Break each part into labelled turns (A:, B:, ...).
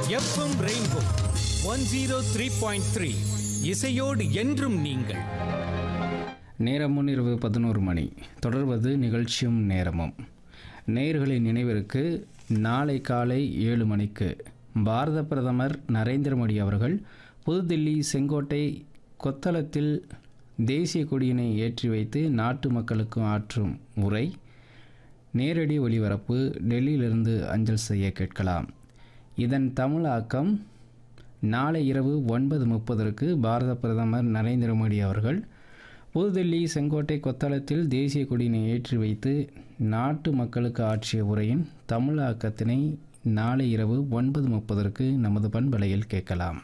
A: FM Rainbow one zero three point three இசையோடு என்றும் நீங்கள்
B: நேரம் முன்னிரவு பதினோரு மணி தொடர்வது நிகழ்ச்சியும் நேரமும் நேயர்களின் நினைவிற்கு நாளை காலை ஏழு மணிக்கு பாரத பிரதமர் நரேந்திர மோடி அவர்கள் புதுதில்லி செங்கோட்டை கொத்தளத்தில் தேசிய கொடியினை ஏற்றி வைத்து நாட்டு மக்களுக்கு ஆற்றும் உரை நேரடி ஒளிபரப்பு டெல்லியிலிருந்து அஞ்சல் செய்ய கேட்கலாம் இதன் தமிழாக்கம் நாளை இரவு ஒன்பது முப்பதற்கு பாரத பிரதமர் நரேந்திர மோடி அவர்கள் புதுதில்லி செங்கோட்டை கொத்தளத்தில் தேசிய கொடியினை ஏற்றி வைத்து நாட்டு மக்களுக்கு ஆற்றிய உரையின் தமிழாக்கத்தினை நாளை இரவு ஒன்பது முப்பதற்கு நமது பண்பலையில் கேட்கலாம்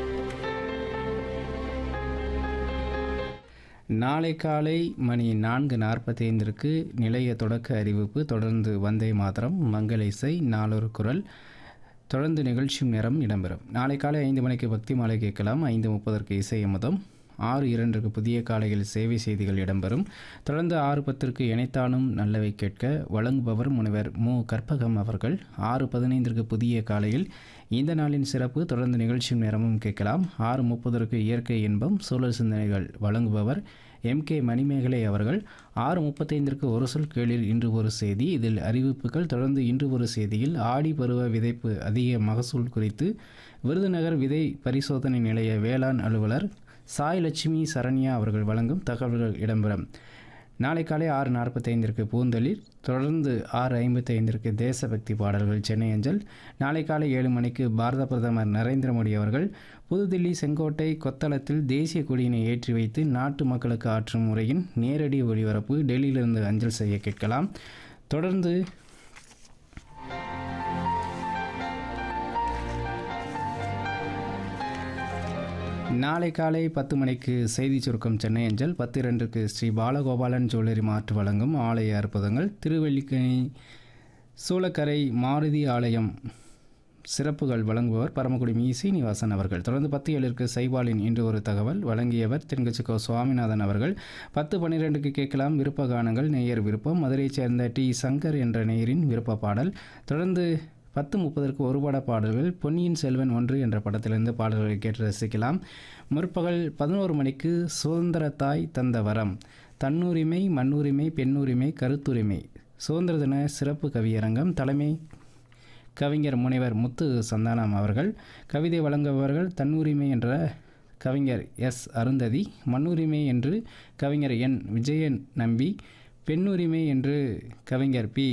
B: நாளை காலை மணி நான்கு நாற்பத்தி ஐந்திற்கு நிலைய தொடக்க அறிவிப்பு தொடர்ந்து வந்தே மாதரம் மங்கள இசை நாளொரு குரல் தொடர்ந்து நிகழ்ச்சியும் நேரம் இடம்பெறும் நாளை காலை ஐந்து மணிக்கு பக்தி மாலை கேட்கலாம் ஐந்து முப்பதற்கு இசை அமுதம் ஆறு இரண்டுக்கு புதிய காலையில் சேவை செய்திகள் இடம்பெறும் தொடர்ந்து ஆறு பத்திற்கு இணைத்தானும் நல்லவை கேட்க வழங்குபவர் முனைவர் மு கற்பகம் அவர்கள் ஆறு பதினைந்திற்கு புதிய காலையில் இந்த நாளின் சிறப்பு தொடர்ந்து நிகழ்ச்சியும் நேரமும் கேட்கலாம் ஆறு முப்பதற்கு இயற்கை இன்பம் சூழல் சிந்தனைகள் வழங்குபவர் எம் கே மணிமேகலை அவர்கள் ஆறு முப்பத்தைந்திற்கு ஒரு சொல் கேளிர் இன்று ஒரு செய்தி இதில் அறிவிப்புகள் தொடர்ந்து இன்று ஒரு செய்தியில் ஆடி பருவ விதைப்பு அதிக மகசூல் குறித்து விருதுநகர் விதை பரிசோதனை நிலைய வேளாண் அலுவலர் சாய் லட்சுமி சரண்யா அவர்கள் வழங்கும் தகவல்கள் இடம்பெறும் நாளை காலை ஆறு நாற்பத்தைந்திற்கு பூந்தளிர் தொடர்ந்து ஆறு ஐம்பத்தைந்திற்கு தேசபக்தி பாடல்கள் சென்னை அஞ்சல் நாளை காலை ஏழு மணிக்கு பாரத பிரதமர் நரேந்திர மோடி அவர்கள் புதுதில்லி செங்கோட்டை கொத்தளத்தில் தேசிய கொடியினை ஏற்றி வைத்து நாட்டு மக்களுக்கு ஆற்றும் முறையின் நேரடி ஒளிபரப்பு டெல்லியிலிருந்து அஞ்சல் செய்ய கேட்கலாம் தொடர்ந்து நாளை காலை பத்து மணிக்கு செய்தி சுருக்கம் சென்னை அஞ்சல் பத்து இரண்டுக்கு ஸ்ரீ பாலகோபாலன் ஜுவல்லரி மாற்று வழங்கும் ஆலய அற்புதங்கள் திருவல்லிக்கணி சூளக்கரை மாருதி ஆலயம் சிறப்புகள் வழங்குபவர் பரமக்குடி மீ சீனிவாசன் அவர்கள் தொடர்ந்து பத்து ஏழிற்கு சைபாலின் இன்று ஒரு தகவல் வழங்கியவர் தென்கட்சிக்கோ சுவாமிநாதன் அவர்கள் பத்து பன்னிரெண்டுக்கு கேட்கலாம் விருப்ப கானங்கள் நேயர் விருப்பம் மதுரையைச் சேர்ந்த டி சங்கர் என்ற நேயரின் விருப்ப பாடல் தொடர்ந்து பத்து முப்பதற்கு ஒரு பட பாடல்கள் பொன்னியின் செல்வன் ஒன்று என்ற படத்திலிருந்து பாடல்களை கேட்டு ரசிக்கலாம் முற்பகல் பதினோரு மணிக்கு சுதந்திர தாய் தந்த வரம் தன்னுரிமை மண்ணுரிமை பெண்ணுரிமை கருத்துரிமை சுதந்திர தின சிறப்பு கவியரங்கம் தலைமை கவிஞர் முனைவர் முத்து சந்தானம் அவர்கள் கவிதை வழங்குபவர்கள் தன்னுரிமை என்ற கவிஞர் எஸ் அருந்ததி மண்ணுரிமை என்று கவிஞர் என் விஜயன் நம்பி பெண்ணுரிமை என்று கவிஞர் பி